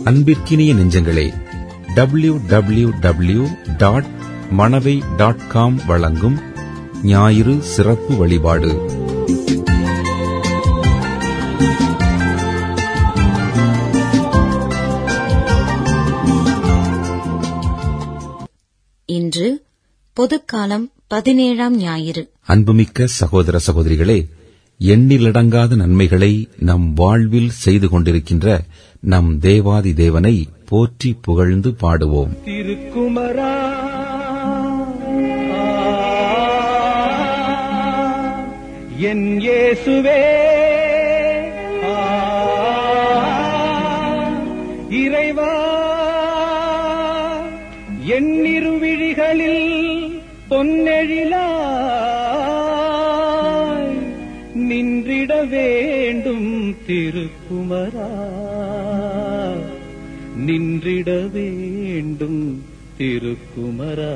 அன்பிற்கினிய நெஞ்சங்களே W W W dot Manavai dot com வழங்கும் ஞாயிறு சிறப்பு வழிபாடு இன்று பொதுக்காலம் பதினேழாம் ஞாயிறு அன்புமிக்க சகோதர சகோதரிகளே எண்ணிலடங்காத நன்மைகளை நம் வாழ்வில் செய்து கொண்டிருக்கின்ற நம் தேவாதி தேவனை போற்றி புகழ்ந்து பாடுவோம் திருக்குமரா என் இயேசுவே ஆ, இறைவா என் இருவிழிகளில் பொன்னெழிலாய் நின்றிட வேண்டும் திருக்குமரா நின்றிட வேண்டும் திருக்குமரா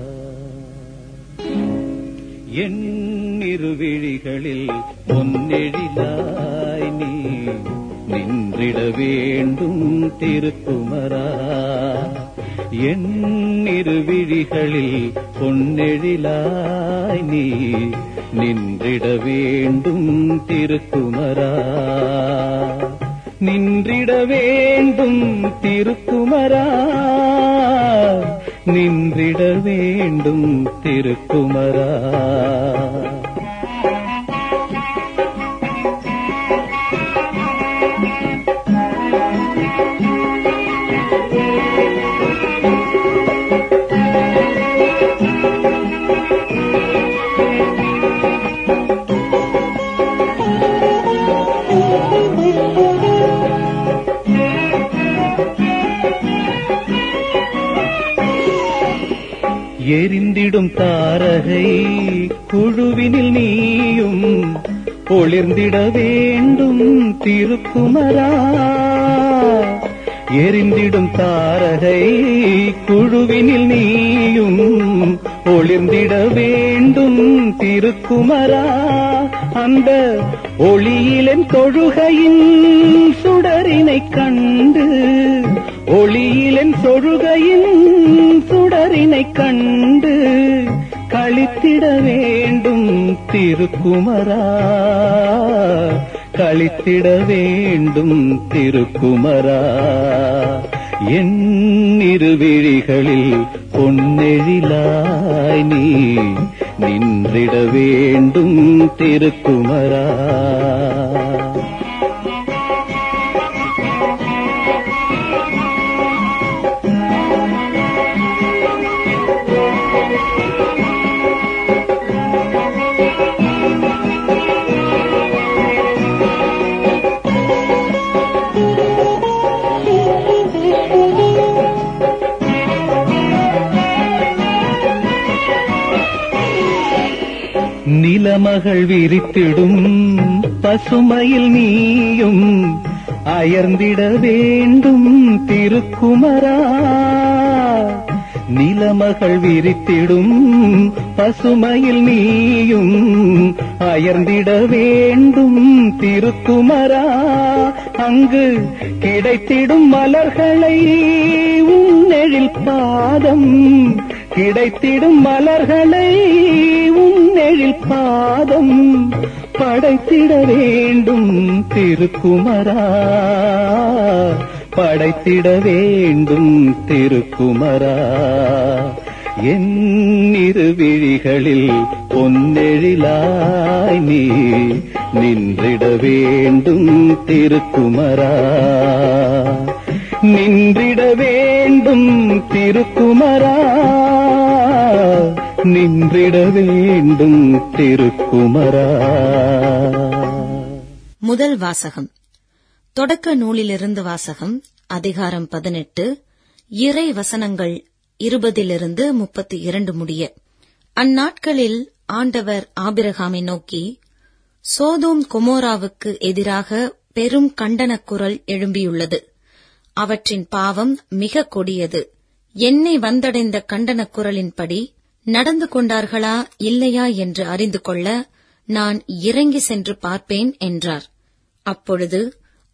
என் இருவிழிகளில் பொன்னெழிலாய் நீ நின்றிட வேண்டும் திருக்குமரா என் இருவிழிகளில் பொன்னெழிலாய் நீ நின்றிட வேண்டும் திருக்குமரா நின்றிட வேண்டும் திருக்குமரா நின்றிட வேண்டும் திருக்குமரா எரிந்திடும் தாரகை குழுவினில் நீயும் ஒளிர்ந்திட வேண்டும் திருக்குமரா எரிந்திடும் தாரகை குழுவினில் நீயும் ஒளிர்ந்திட வேண்டும் திருக்குமரா அந்த ஒளியிலன் தொழுகையின் சுடரினை கண்டு ஒளியிலன் தொழுகையின் சுடரினை கண்டு களித்திட வேண்டும் திருக்குமரா களித்திட வேண்டும் திருக்குமரா என் இருவிழிகளில் பொன்னெழிலாய் நீ நின்றிட வேண்டும் திருக்குமரா நிலமகள் விரித்திடும் பசுமையில் நீயும் அயர்ந்திட வேண்டும் திருக்குமரா நிலமகள் விரித்திடும் பசுமையில் நீயும் அயர்ந்திட வேண்டும் திருக்குமரா அங்கு கிடைத்திடும் மலர்களை உன்னெழில் பாதம் கிடைத்திடும் மலர்களை உன்னெழில் பாதம் படைத்திட வேண்டும் திருக்குமரா படைத்திட வேண்டும் திருக்குமரா என் இருவிழிகளில் பொன்னெழிலாய் நீ நின்றிட வேண்டும் திருக்குமரா நின்றிட வேண்டும் திருக்குமரா நின்றிட வேண்டும் திருக்குமரா முதல் வாசகம் தொடக்க நூலிலிருந்து வாசகம் அதிகாரம் பதினெட்டு இறை வசனங்கள் இருபதிலிருந்து முப்பத்தி இரண்டு முடிய அந்நாட்களில் ஆண்டவர் ஆபிரகாமை நோக்கி சோதோம் கொமோராவுக்கு எதிராக பெரும் கண்டனக் குரல் எழும்பியுள்ளது அவற்றின் பாவம் மிக கொடியது என்னை வந்தடைந்த கண்டனக் குரலின்படி நடந்து கொண்டார்களா இல்லையா என்று அறிந்து கொள்ள நான் இறங்கி சென்று பார்ப்பேன் என்றார் அப்பொழுது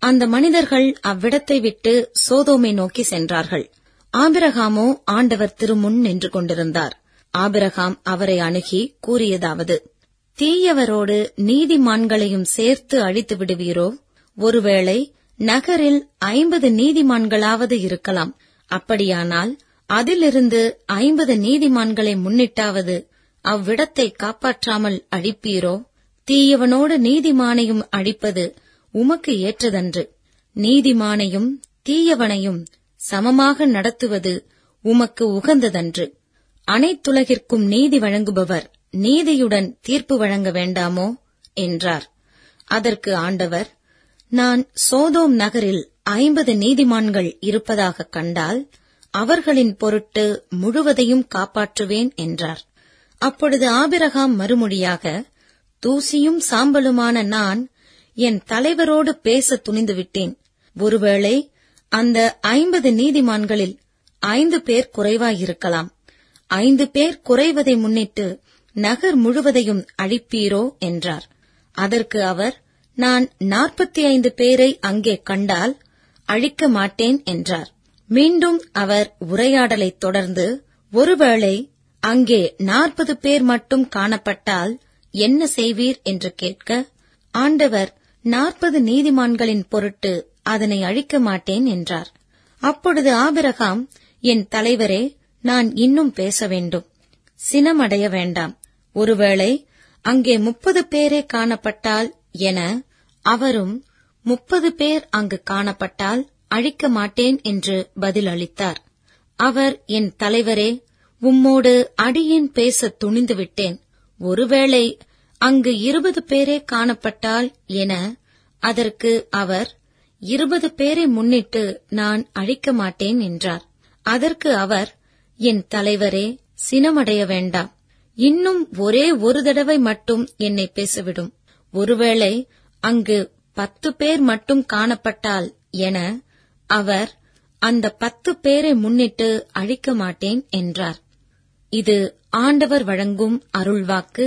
அந்த மனிதர்கள் அவ்விடத்தை விட்டு சோதோமை நோக்கி சென்றார்கள் ஆபிரகாமோ ஆண்டவர் திருமுன் நின்று கொண்டிருந்தார் ஆபிரகாம் அவரை அணுகி கூறியதாவது தீயவரோடு நீதிமான்களையும் சேர்த்து அழித்து விடுவீரோ ஒருவேளை நகரில் ஐம்பது நீதிமான்களாவது இருக்கலாம் அப்படியானால் அதிலிருந்து ஐம்பது நீதிமான்களை முன்னிட்டாவது அவ்விடத்தை காப்பாற்றாமல் அழிப்பீரோ தீயவனோடு நீதிமானையும் அழிப்பது உமக்கு ஏற்றதன்று நீதிமானையும் தீயவனையும் சமமாக நடத்துவது உமக்கு உகந்ததன்று அனைத்துலகிற்கும் நீதி வழங்குபவர் நீதியுடன் தீர்ப்பு வழங்க வேண்டாமோ என்றார் அதற்கு ஆண்டவர் நான் சோதோம் நகரில் ஐம்பது நீதிமான்கள் இருப்பதாக கண்டால் அவர்களின் பொருட்டு முழுவதையும் காப்பாற்றுவேன் என்றார் அப்பொழுது ஆபிரகாம் மறுமொழியாக தூசியும் சாம்பலுமான நான் என் தலைவரோடு பேச துணிந்துவிட்டேன் ஒருவேளை அந்த ஐம்பது நீதிமான்களில் ஐந்து பேர் குறைவாயிருக்கலாம் ஐந்து பேர் குறைவதை முன்னிட்டு நகர் முழுவதையும் அழிப்பீரோ என்றார் அதற்கு அவர் நான் நாற்பத்தி ஐந்து பேரை அங்கே கண்டால் அழிக்க மாட்டேன் என்றார் மீண்டும் அவர் உரையாடலை தொடர்ந்து ஒருவேளை அங்கே நாற்பது பேர் மட்டும் காணப்பட்டால் என்ன செய்வீர் என்று கேட்க ஆண்டவர் நாற்பது நீதிமான்களின் பொருட்டு அதனை அழிக்க மாட்டேன் என்றார் அப்பொழுது ஆபிரகாம் என் தலைவரே நான் இன்னும் பேச வேண்டும் சினமடைய வேண்டாம் ஒருவேளை அங்கே முப்பது பேரே காணப்பட்டால் என அவரும் முப்பது பேர் அங்கு காணப்பட்டால் அழிக்க மாட்டேன் என்று பதில் அளித்தார் அவர் என் தலைவரே உம்மோடு அடியேன் பேச துணிந்து விட்டேன் ஒருவேளை அங்கு இருபது பேரே காணப்பட்டால் என அதற்கு அவர் இருபது பேரை முன்னிட்டு நான் அழிக்க மாட்டேன் என்றார் அதற்கு அவர் என் தலைவரே சினமடைய வேண்டாம் இன்னும் ஒரே ஒரு தடவை மட்டும் என்னை பேசவிடும் ஒருவேளை அங்கு பத்து பேர் மட்டும் காணப்பட்டால் என அவர் அந்த பத்து பேரை முன்னிட்டு அழிக்க மாட்டேன் என்றார் இது ஆண்டவர் வழங்கும் அருள்வாக்கு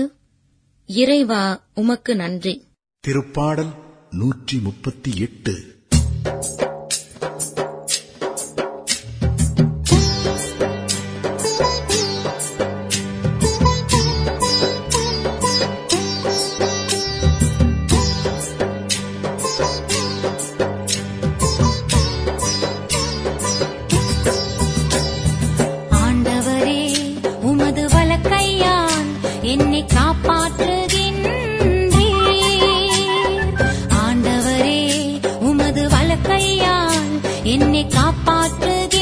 இறைவா உமக்கு நன்றி திருப்பாடல் நூற்றி முப்பத்தி எட்டு ஆண்டவரே உமது வலக்கையால் என்னை காப்பாற்றுகின்றீர் ஆண்டவரே உமது வலக்கையால் என்னை காப்பாற்றுகின்றீர்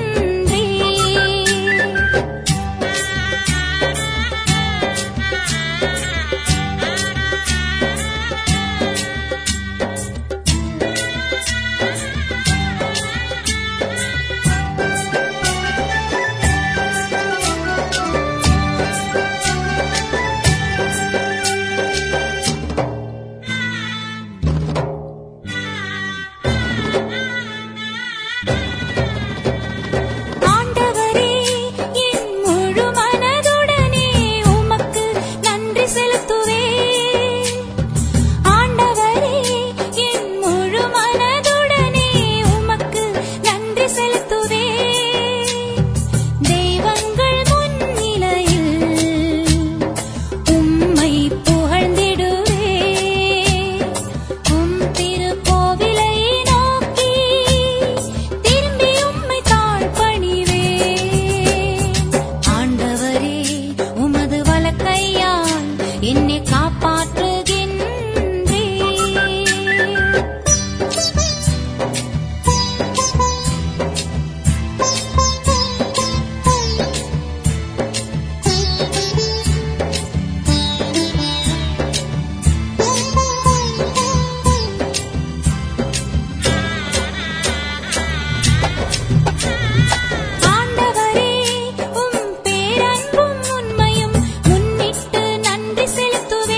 ஆண்டவரே என் முழு மனதுடனே உமக்கு நன்றி செலுத்துவேன் ஆண்டவரே என் முழு மனதுடனே உமக்கு நன்றி செலுத்துவேன் தெய்வங்கள் முன்னிலையில் உம்மை புகழ்ந்திடுவேன் உம் திருக்கோவிலை நோக்கி திரும்பி உம்மை தாழ்பணிவேன் ஆண்டவரே உமது வலக்கையால் என்னை காப்பாற்றுகின்றீர் ஆண்டவரே உம் பேரன்பும் உண்மையும் முன்னிட்டு நன்றி செலுத்துவேன்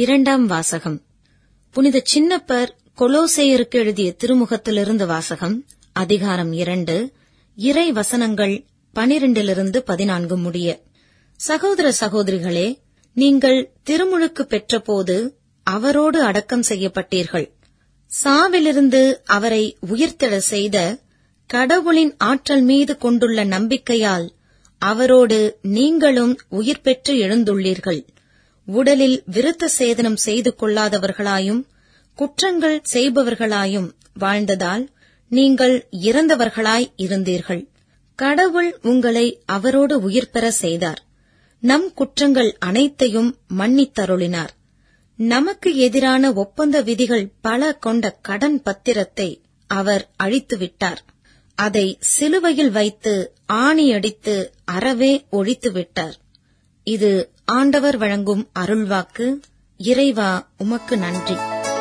இரண்டாம் வாசகம் புனித சின்னப்பர் கொலோசேயருக்கு எழுதிய திருமுகத்திலிருந்து வாசகம் அதிகாரம் இரண்டு இறை வசனங்கள் பனிரெண்டிலிருந்து பதினான்கு முடிய சகோதர சகோதரிகளே நீங்கள் திருமுழுக்கு பெற்றபோது அவரோடு அடக்கம் செய்யப்பட்டீர்கள் சாவிலிருந்து அவரை உயிர்த்தெழ செய்த கடவுளின் ஆற்றல் மீது கொண்டுள்ள நம்பிக்கையால் அவரோடு நீங்களும் உயிர் பெற்று எழுந்துள்ளீர்கள் உடலில் விருத்த சேதனம் செய்து கொள்ளாதவர்களாயும் குற்றங்கள் செய்பவர்களாயும் வாழ்ந்ததால் நீங்கள் இறந்தவர்களாய் இருந்தீர்கள் கடவுள் உங்களை அவரோடு உயிர் பெற செய்தார் நம் குற்றங்கள் அனைத்தையும் மன்னித்தருளினார் நமக்கு எதிரான ஒப்பந்த விதிகள் பல கொண்ட கடன் பத்திரத்தை அவர் அழித்துவிட்டார் அதை சிலுவையில் வைத்து ஆணியடித்து அறவே ஒழித்து விட்டார் இது ஆண்டவர் வழங்கும் அருள்வாக்கு இறைவா உமக்கு நன்றி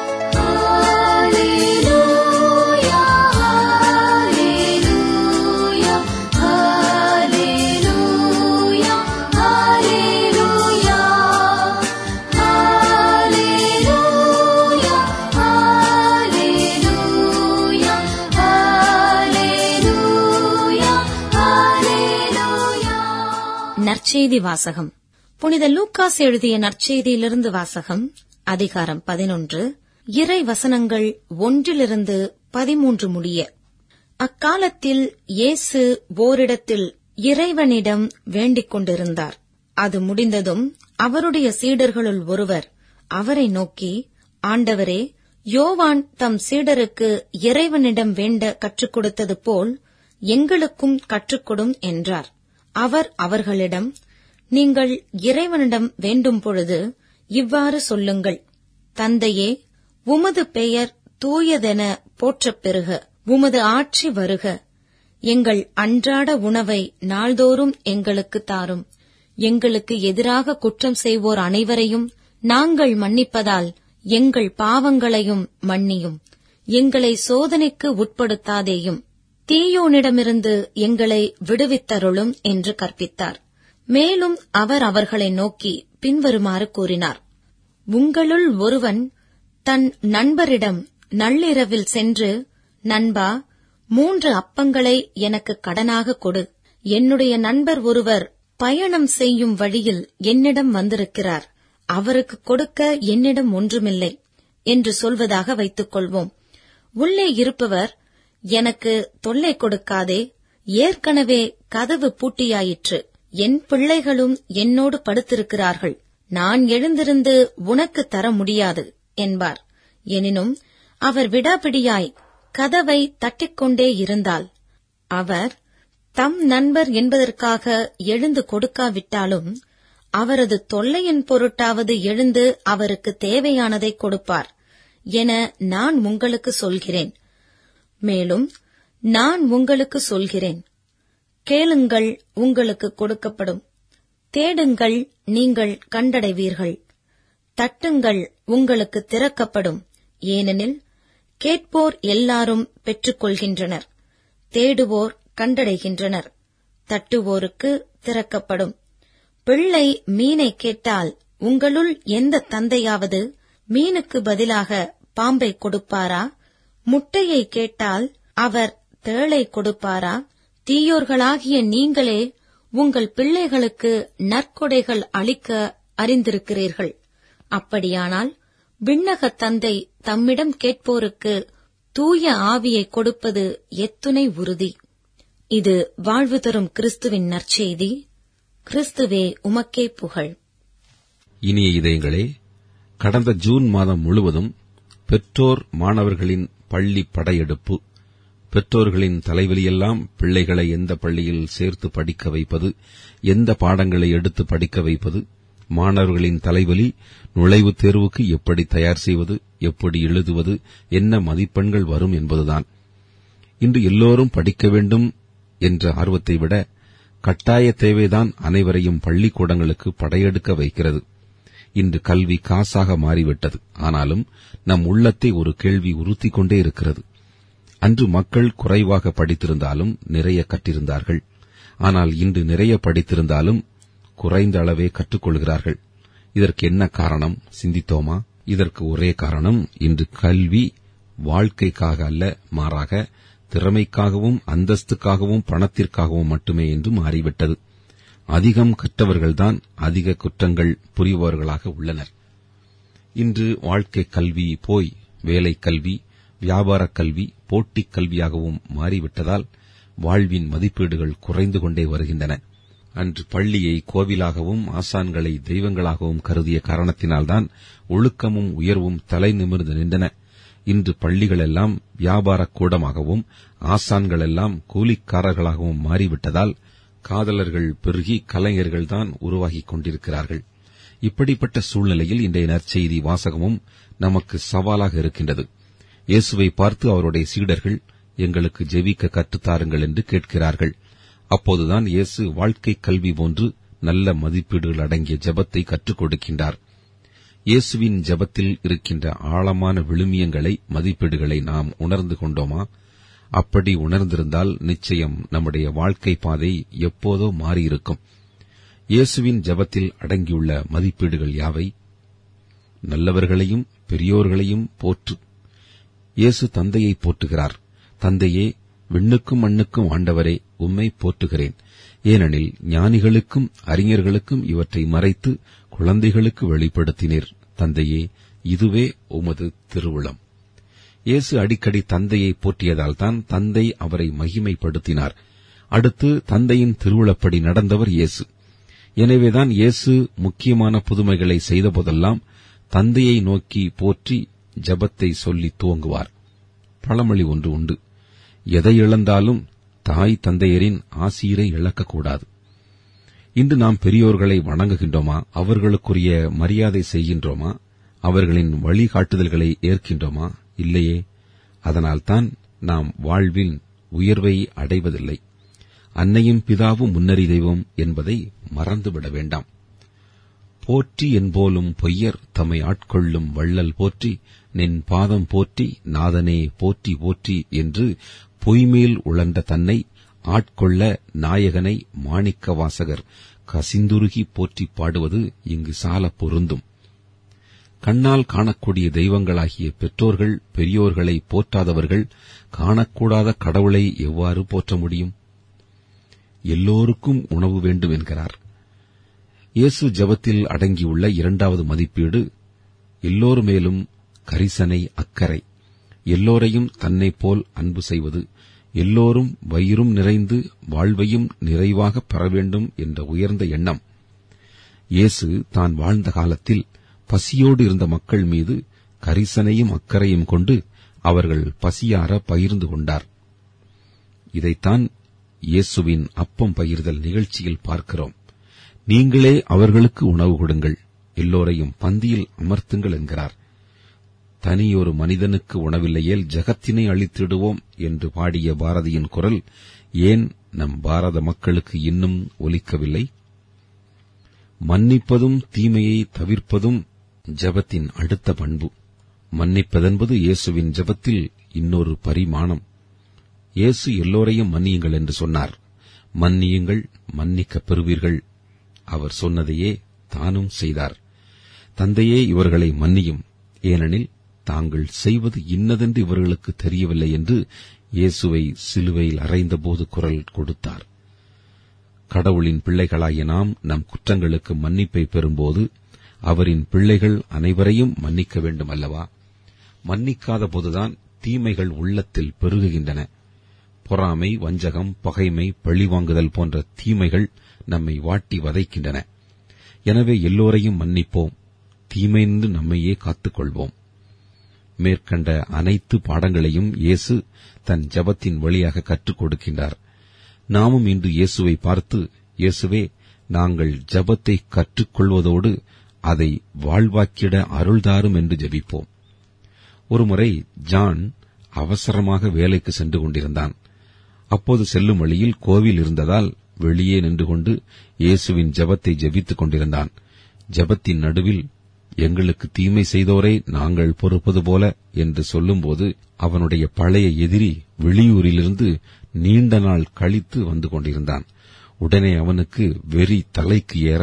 நற்செய்தி வாசகம் புனித லூக்காஸ் எழுதிய நற்செய்தியிலிருந்து வாசகம் அதிகாரம் பதினொன்று இறை வசனங்கள் ஒன்றிலிருந்து பதிமூன்று முடிய அக்காலத்தில் இயேசு ஓரிடத்தில் இறைவனிடம் வேண்டிக் கொண்டிருந்தார் அது முடிந்ததும் அவருடைய சீடர்களுள் ஒருவர் அவரை நோக்கி ஆண்டவரே யோவான் தம் சீடருக்கு இறைவனிடம் வேண்ட கற்றுக் கொடுத்தது போல் எங்களுக்கும் கற்றுக்கொடும் என்றார் அவர் அவர்களிடம் நீங்கள் இறைவனிடம் வேண்டும் பொழுது இவ்வாறு சொல்லுங்கள் தந்தையே உமது பெயர் தூயதென போற்றப் பெறுக உமது ஆட்சி வருக எங்கள் அன்றாட உணவை நாள்தோறும் எங்களுக்கு தாரும் எங்களுக்கு எதிராக குற்றம் செய்வோர் அனைவரையும் நாங்கள் மன்னிப்பதால் எங்கள் பாவங்களையும் மன்னியும் எங்களை சோதனைக்கு உட்படுத்தாதேயும் தீயோனிடமிருந்து எங்களை விடுவித்தருளும் என்று கற்பித்தார் மேலும் அவர் அவர்களை நோக்கி பின்வருமாறு கூறினார் உங்களுள் ஒருவன் தன் நண்பரிடம் நள்ளிரவில் சென்று நண்பா மூன்று அப்பங்களை எனக்கு கடனாக கொடு என்னுடைய நண்பர் ஒருவர் பயணம் செய்யும் வழியில் என்னிடம் வந்திருக்கிறார் அவருக்கு கொடுக்க என்னிடம் ஒன்றுமில்லை என்று சொல்வதாக வைத்துக் கொள்வோம் உள்ளே இருப்பவர் எனக்கு தொல்லை கொடுக்காதே ஏற்கனவே கதவு பூட்டியாயிற்று என் பிள்ளைகளும் என்னோடு படுத்திருக்கிறார்கள் நான் எழுந்திருந்து உனக்கு தர முடியாது என்பார் எனினும் அவர் விடாப்பிடியாய் கதவை தட்டிக்கொண்டே இருந்தால் அவர் தம் நண்பர் என்பதற்காக எழுந்து கொடுக்காவிட்டாலும் அவரது தொல்லையின் பொருட்டாவது எழுந்து அவருக்கு தேவையானதை கொடுப்பார் என நான் உங்களுக்கு சொல்கிறேன் மேலும் நான் உங்களுக்கு சொல்கிறேன் கேளுங்கள் உங்களுக்கு கொடுக்கப்படும் தேடுங்கள் நீங்கள் கண்டடைவீர்கள் தட்டுங்கள் உங்களுக்கு திறக்கப்படும் ஏனெனில் கேட்போர் எல்லாரும் பெற்றுக்கொள்கின்றனர் தேடுவோர் கண்டடைகின்றனர் தட்டுவோருக்கு திறக்கப்படும் பிள்ளை மீனை கேட்டால் உங்களுள் எந்த தந்தையாவது மீனுக்கு பதிலாக பாம்பை கொடுப்பாரா முட்டையை கேட்டால் அவர் தேளை கொடுப்பாரா தீயோர்களாகிய நீங்களே உங்கள் பிள்ளைகளுக்கு நற்கொடைகள் அளிக்க அறிந்திருக்கிறீர்கள் அப்படியானால் விண்ணகத் தந்தை தம்மிடம் கேட்போருக்கு தூய ஆவியை கொடுப்பது எத்துணை உறுதி இது வாழ்வு தரும் கிறிஸ்துவின் நற்செய்தி கிறிஸ்துவே உமக்கே புகழ் இனிய இதயங்களே கடந்த ஜூன் மாதம் முழுவதும் பெற்றோர் மாணவர்களின் பள்ளி படையெடுப்பு பெற்றோர்களின் தலைவலியெல்லாம் பிள்ளைகளை எந்த பள்ளியில் சேர்த்து படிக்க வைப்பது எந்த பாடங்களை எடுத்து படிக்க வைப்பது மாணவர்களின் தலைவலி நுழைவுத் தேர்வுக்கு எப்படி தயார் செய்வது எப்படி எழுதுவது என்ன மதிப்பெண்கள் வரும் என்பதுதான் இன்று எல்லோரும் படிக்க வேண்டும் என்ற ஆர்வத்தை விட கட்டாய தேவைதான் அனைவரையும் பள்ளிக்கூடங்களுக்கு படையெடுக்க வைக்கிறது இன்று கல்வி காசாக மாறிவிட்டது ஆனாலும் நம் உள்ளத்தை ஒரு கேள்வி உறுத்திக் கொண்டே இருக்கிறது அன்று மக்கள் குறைவாக படித்திருந்தாலும் நிறைய கற்றிருந்தார்கள் ஆனால் இன்று நிறைய படித்திருந்தாலும் குறைந்த அளவே கற்றுக்கொள்கிறார்கள் இதற்கு என்ன காரணம் சிந்தித்தோமா இதற்கு ஒரே காரணம் இன்று கல்வி வாழ்க்கைக்காக அல்ல மாறாக திறமைக்காகவும் அந்தஸ்துக்காகவும் பணத்திற்காகவும் மட்டுமே என்று மாறிவிட்டது அதிகம் கற்றவர்கள்தான் அதிக குற்றங்கள் புரிபவர்களாக உள்ளனர் இன்று வாழ்க்கை கல்வி போய் வேலை கல்வி வியாபார கல்வி போட்டிக் கல்வியாகவும் மாறிவிட்டதால் வாழ்வின் மதிப்பீடுகள் குறைந்து கொண்டே வருகின்றன அன்று பள்ளியை கோவிலாகவும் ஆசான்களை தெய்வங்களாகவும் கருதிய காரணத்தினால்தான் ஒழுக்கமும் உயர்வும் தலை நிமிர்ந்து நின்றன இன்று பள்ளிகளெல்லாம் வியாபாரக் கூடமாகவும் ஆசான்களெல்லாம் கூலிக்காரர்களாகவும் மாறிவிட்டதால் காதலர்கள் பெருகி கலைஞர்கள்தான் உருவாகிக் கொண்டிருக்கிறார்கள் இப்படிப்பட்ட சூழ்நிலையில் இன்றைய நற்செய்தி வாசகமும் நமக்கு சவாலாக இருக்கின்றது இயேசுவை பார்த்து அவருடைய சீடர்கள் எங்களுக்கு ஜெபிக்க கற்றுத்தாருங்கள் என்று கேட்கிறார்கள் அப்போதுதான் இயேசு வாழ்க்கை கல்வி போன்று நல்ல மதிப்பீடுகள் அடங்கிய ஜெபத்தை கற்றுக் கொடுக்கின்றார் இயேசுவின் ஜெபத்தில் இருக்கின்ற ஆழமான விழுமியங்களை மதிப்பீடுகளை நாம் உணர்ந்து கொண்டோமா அப்படி உணர்ந்திருந்தால் நிச்சயம் நம்முடைய வாழ்க்கை பாதை எப்போதோ மாறியிருக்கும் இயேசுவின் ஜெபத்தில் அடங்கியுள்ள மதிப்பீடுகள் யாவை நல்லவர்களையும் பெரியோர்களையும் போற்று இயேசு தந்தையை போற்றுகிறார் தந்தையே விண்ணுக்கும் மண்ணுக்கும் ஆண்டவரே உம்மை போற்றுகிறேன் ஏனெனில் ஞானிகளுக்கும் அறிஞர்களுக்கும் இவற்றை மறைத்து குழந்தைகளுக்கு வெளிப்படுத்தினீர் தந்தையே இதுவே உமது திருவுளம் இயேசு அடிக்கடி தந்தையை போற்றியதால் தான் தந்தை அவரை மகிமைப்படுத்தினார் அடுத்து தந்தையின் திருவுளப்படி நடந்தவர் இயேசு எனவேதான் இயேசு முக்கியமான புதுமைகளை செய்தபோதெல்லாம் தந்தையை நோக்கி போற்றி ஜபத்தை சொல்லி துவங்குவார் பழமொழி ஒன்று உண்டு எதை இழந்தாலும் தாய் தந்தையரின் ஆசீரை இழக்கக்கூடாது இன்று நாம் பெரியோர்களை வணங்குகின்றோமா அவர்களுக்குரிய மரியாதை செய்கின்றோமா அவர்களின் வழிகாட்டுதல்களை ஏற்கின்றோமா இல்லையே அதனால்தான் நாம் வாழ்வில் உயர்வை அடைவதில்லை அன்னையும் பிதாவும் முன்னறி தெய்வம் என்பதை மறந்துவிட வேண்டாம் போற்றி என்போலும் பொய்யர் தம்மை ஆட்கொள்ளும் வள்ளல் போற்றி நின் பாதம் போற்றி நாதனே போற்றி போற்றி என்று பொய்மேல் உழன்ற தன்னை ஆட்கொள்ள நாயகனை மாணிக்க வாசகர் கசிந்துருகி போற்றி பாடுவது இங்கு சால பொருந்தும் கண்ணால் காணக்கூடிய தெய்வங்களாகிய பெற்றோர்கள் பெரியோர்களை போற்றாதவர்கள் காணக்கூடாத கடவுளை எவ்வாறு போற்ற முடியும் எல்லோருக்கும் உணவு வேண்டும் என்கிறார் இயேசு ஜபத்தில் அடங்கியுள்ள இரண்டாவது மதிப்பீடு எல்லோர் மேலும் கரிசனை அக்கறை எல்லோரையும் தன்னைப் போல் அன்பு செய்வது எல்லோரும் வயிறும் நிறைந்து வாழ்வையும் நிறைவாக பெற வேண்டும் என்ற உயர்ந்த எண்ணம் இயேசு தான் வாழ்ந்த காலத்தில் பசியோடு இருந்த மக்கள் மீது கரிசனையும் அக்கறையும் கொண்டு அவர்கள் பசியார பகிர்ந்து கொண்டார் இதைத்தான் இயேசுவின் அப்பம் பகிர்தல் நிகழ்ச்சியில் பார்க்கிறோம் நீங்களே அவர்களுக்கு உணவு கொடுங்கள் எல்லோரையும் பந்தியில் அமர்த்துங்கள் என்கிறார் தனியொரு மனிதனுக்கு உணவில்லையேல் ஜகத்தினை அழித்திடுவோம் என்று பாடிய பாரதியின் குரல் ஏன் நம் பாரத மக்களுக்கு இன்னும் ஒலிக்கவில்லை மன்னிப்பதும் தீமையை தவிர்ப்பதும் ஜபத்தின் அடுத்த பண்பு மன்னிப்பதென்பது இயேசுவின் ஜபத்தில் இன்னொரு பரிமாணம் இயேசு எல்லோரையும் மன்னியுங்கள் என்று சொன்னார் மன்னியுங்கள் மன்னிக்கப் பெறுவீர்கள் அவர் சொன்னதையே தானும் செய்தார் தந்தையே இவர்களை மன்னியும் ஏனெனில் தாங்கள் செய்வது இன்னதென்று இவர்களுக்கு தெரியவில்லை என்று இயேசுவை சிலுவையில் அறைந்தபோது குரல் கொடுத்தார் கடவுளின் பிள்ளைகளாகிய நாம் நம் குற்றங்களுக்கு மன்னிப்பை பெறும்போது அவரின் பிள்ளைகள் அனைவரையும் மன்னிக்க வேண்டும் அல்லவா மன்னிக்காத போதுதான் தீமைகள் உள்ளத்தில் பெருகுகின்றன பொறாமை வஞ்சகம் பகைமை பழிவாங்குதல் போன்ற தீமைகள் நம்மை வாட்டி வதைக்கின்றன எனவே எல்லோரையும் மன்னிப்போம் தீமையின்று நம்மையே காத்துக்கொள்வோம் மேற்கண்ட அனைத்து பாடங்களையும் இயேசு தன் ஜபத்தின் வழியாக கற்றுக் கொடுக்கின்றார் நாமும் இன்று இயேசுவை பார்த்து இயேசுவே நாங்கள் ஜபத்தை கற்றுக்கொள்வதோடு அதை வாழ்வாக்கிட அருள்தாரும் என்று ஜெபிப்போம் ஒருமுறை ஜான் அவசரமாக வேலைக்கு சென்று கொண்டிருந்தான் அப்போது செல்லும் வழியில் கோவில் இருந்ததால் வெளியே நின்று கொண்டு இயேசுவின் ஜபத்தை ஜெபித்துக் கொண்டிருந்தான் ஜபத்தின் நடுவில் எங்களுக்கு தீமை செய்தோரை நாங்கள் பொறுப்பது போல என்று சொல்லும்போது அவனுடைய பழைய எதிரி வெளியூரிலிருந்து நீண்ட நாள் கழித்து வந்து கொண்டிருந்தான் உடனே அவனுக்கு வெறி தலைக்கு ஏற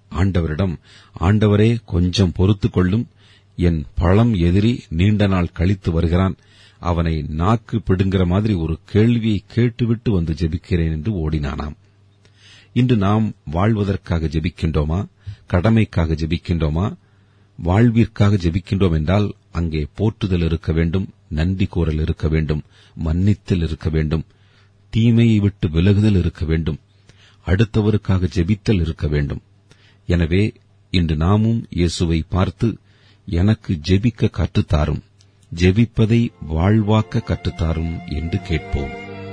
ஆண்டவரிடம் ஆண்டவரே கொஞ்சம் பொறுத்துக் கொள்ளும் என் பழம் எதிரி நீண்ட நாள் கழித்து வருகிறான் அவனை நாக்கு பிடுங்கிற மாதிரி ஒரு கேள்வியை கேட்டுவிட்டு வந்து ஜெபிக்கிறேன் என்று ஓடினானாம் இன்று நாம் வாழ்வதற்காக ஜெபிக்கின்றோமா கடமைக்காக ஜெபிக்கின்றோமா வாழ்விற்காக ஜெபிக்கின்றோம் என்றால் அங்கே போற்றுதல் இருக்க வேண்டும் நன்றி கூறல் இருக்க வேண்டும் மன்னித்தல் இருக்க வேண்டும் தீமையை விட்டு விலகுதல் இருக்க வேண்டும் அடுத்தவருக்காக ஜெபித்தல் இருக்க வேண்டும் எனவே இன்று நாமும் இயேசுவை பார்த்து எனக்கு ஜெபிக்க கற்றுத்தாரும் ஜெபிப்பதை வாழ்வாக்க கற்றுத்தாரும் என்று கேட்போம்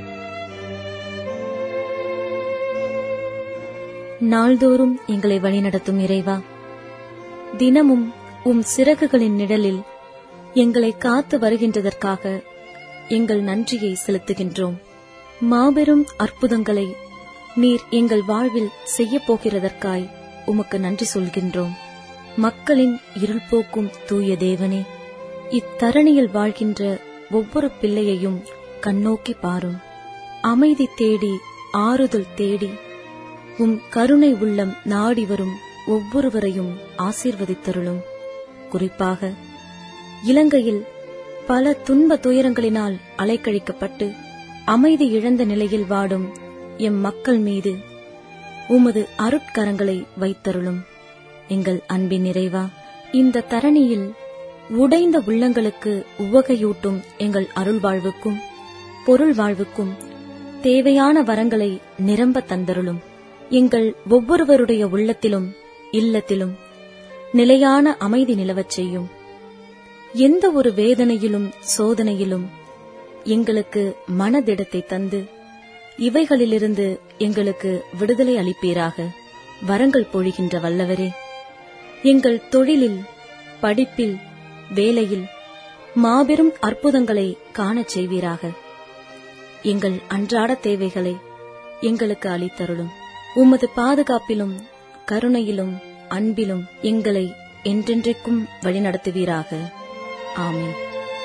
நாள்தோறும் எங்களை வழிநடத்தும் இறைவா தினமும் உம் சிறகுகளின் நிழலில் எங்களை காத்து வருகின்றதற்காக எங்கள் நன்றியை செலுத்துகின்றோம் மாபெரும் அற்புதங்களை நீர் எங்கள் வாழ்வில் செய்யப் போகிறதற்காய் உமக்கு நன்றி சொல்கின்றோம் மக்களின் இருள் போக்கும் தூய தேவனே இத்தரணியில் வாழ்கின்ற ஒவ்வொரு பிள்ளையையும் கண்ணோக்கி பாரும் அமைதி தேடி ஆறுதல் தேடி உம் கருணை உள்ளம் நாடி வரும் ஒவ்வொருவரையும் ஆசீர்வதித்தருளும் குறிப்பாக இலங்கையில் பல துன்ப துயரங்களினால் அலைக்கழிக்கப்பட்டு அமைதி இழந்த நிலையில் வாடும் எம் மக்கள் மீது உமது அருட்கரங்களை வைத்தருளும் எங்கள் அன்பின் நிறைவா இந்த தரணியில் உடைந்த உள்ளங்களுக்கு உவகையூட்டும் எங்கள் அருள் வாழ்வுக்கும் பொருள் வாழ்வுக்கும் தேவையான வரங்களை நிரம்ப தந்தருளும் எங்கள் ஒவ்வொருவருடைய உள்ளத்திலும் இல்லத்திலும் நிலையான அமைதி நிலவச் செய்யும் எந்த ஒரு வேதனையிலும் சோதனையிலும் எங்களுக்கு மனதிடத்தை தந்து இவைகளிலிருந்து எங்களுக்கு விடுதலை அளிப்பீராக வரங்கள் பொழிகின்ற வல்லவரே எங்கள் தொழிலில் படிப்பில் வேலையில் மாபெரும் அற்புதங்களை காணச் செய்வீராக எங்கள் அன்றாட தேவைகளை எங்களுக்கு அளித்தருளும் உமது பாதுகாப்பிலும் கருணையிலும் அன்பிலும் எங்களை என்றென்றைக்கும் வழிநடத்துவீராக ஆமென்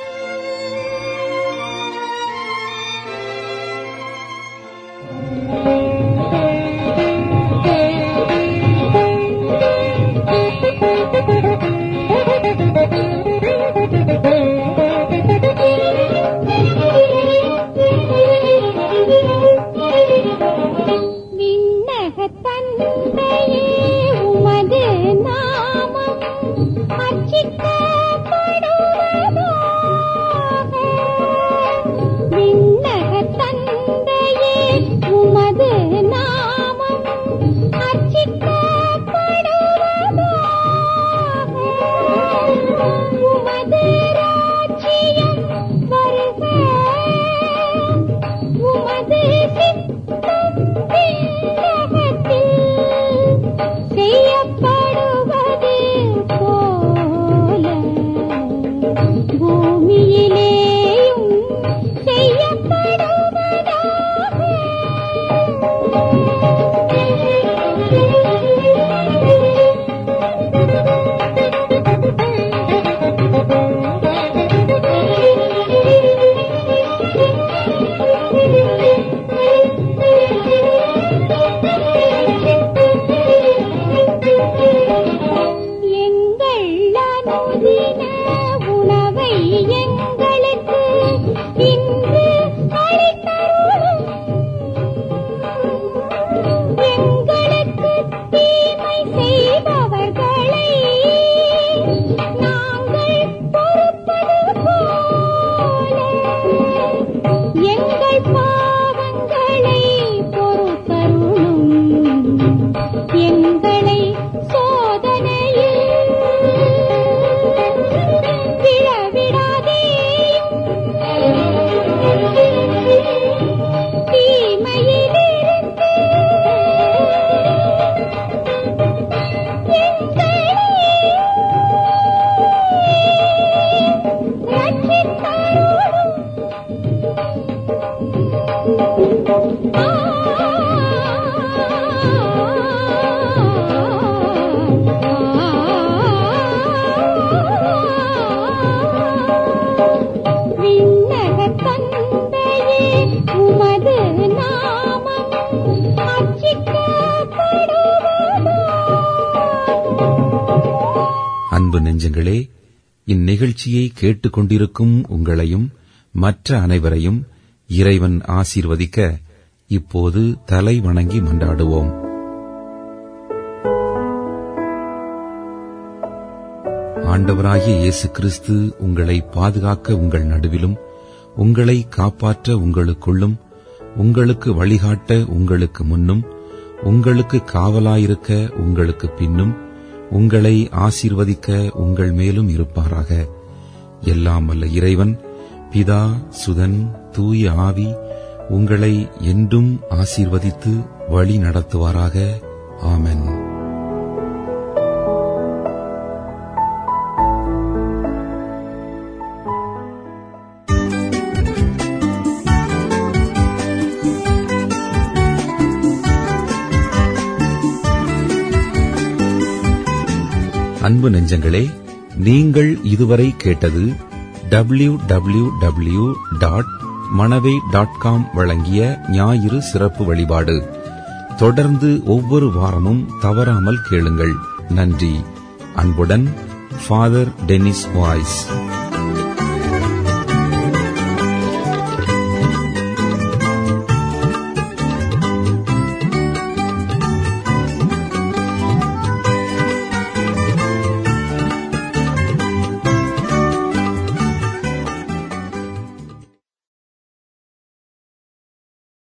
விண்ணகத் தந்தையே உமது நாமம் அர்ச்சிக்கப்படுவதாக. விண்ணகத் தந்தையே உமது நாமம் அர்ச்சிக்கப்படுவதாக. உமது ராஜ்யம் வருக உமது சித்தம் விண்ணகத்தில் செய்யப்படுவது போல பூமியிலேயும் எங்கள் அனுதின உணவை எங்களுக்கு இன்று அளித்தருளும் எங்களுக்கு தீமை செய்பவர்களை நாங்கள் பொறுப்பது போல எங்கள் பாவங்களை பொறுத்தருளும் எங்களை சோதனையில் விழவிடாதேயும் அன்பு நெஞ்சங்களே இந்நிகழ்ச்சியை கேட்டுக்கொண்டிருக்கும் உங்களையும் மற்ற அனைவரையும் இறைவன் ஆசீர்வதிக்க இப்போது தலை வணங்கி மன்றாடுவோம் ஆண்டவராகிய இயேசு கிறிஸ்து உங்களை பாதுகாக்க உங்கள் நடுவிலும் உங்களை காப்பாற்ற உங்களுக்குள்ளும் உங்களுக்கு வழிகாட்ட உங்களுக்கு முன்னும் உங்களுக்கு காவலாயிருக்க உங்களுக்கு பின்னும் உங்களை ஆசீர்வதிக்க உங்கள் மேலும் இருப்பாராக எல்லாம் வல்ல இறைவன் பிதா சுதன் தூய ஆவி உங்களை என்றும் ஆசீர்வதித்து வழி நடத்துவாராக ஆமென் அன்பு நெஞ்சங்களே நீங்கள் இதுவரை கேட்டது W W W dot Manavai dot com வழங்கிய ஞாயிறு சிறப்பு வழிபாடு தொடர்ந்து ஒவ்வொரு வாரமும் தவறாமல் கேளுங்கள் நன்றி அன்புடன் ஃபாதர் டென்னிஸ் வாய்ஸ்